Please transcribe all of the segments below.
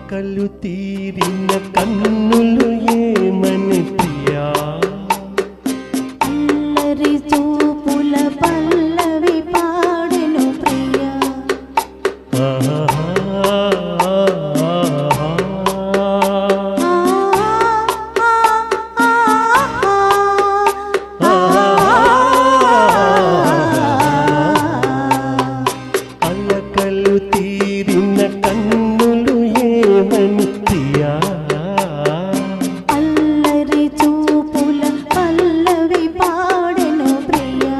కళ్ళు తీరిన కన్నులు ఏమని ప్రియా అల్లరి చూపుల పల్లవి పాడెను ప్రియా ఆ, ఆ, ఆ, ఆ, అలకలు తీరిన కన్నులు ఏమని ప్రియా అల్లరి చూపుల పల్లవి పాడెను ప్రియా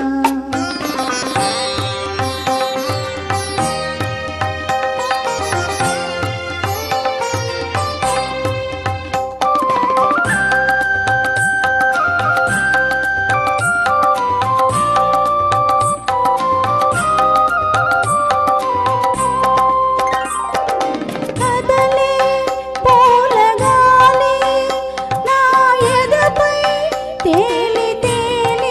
కదలే పూలగాలి నా ఎదపై తేలి తేలి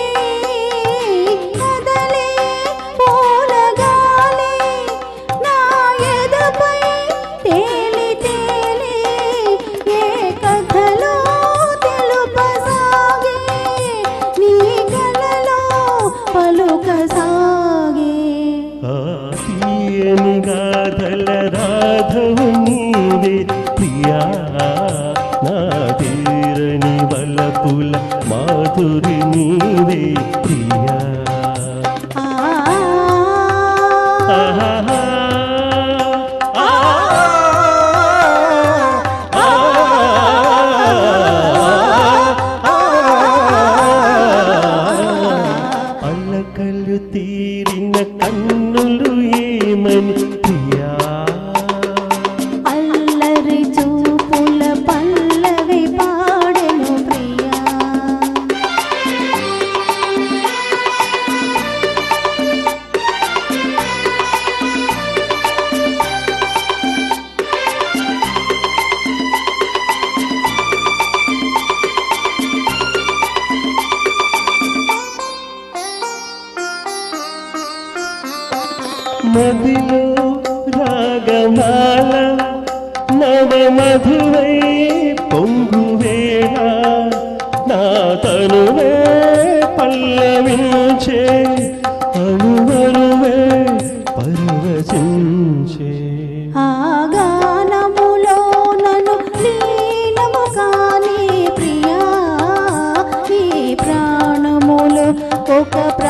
కదలే పూలగాలి నా ఎదపై తేలి తేలి ఏ కథలో తెలుపసాగే నీ కలలో పలుకసాగే ఆ తీయని గాథల రాధవు నీవే ప్రియా నా తీరని వలపుల మాధురి నీవే ప్రియా ఆ ఆహాహా. ఆ, ఆ, అల్లకలు తీరిన కన్నులు ఏమని ప్రియా అల్లరి చూపుల పల్లవి పాడెను ప్రియా మదిలో రాగమాల నవ మధువై పొంగు వేళ నా తనువే పల్లవించే అణువరువే పరవశించే ఆ గానములో నన్ను లీనము కాని ప్రియా ఈ ప్రాణములో ఒక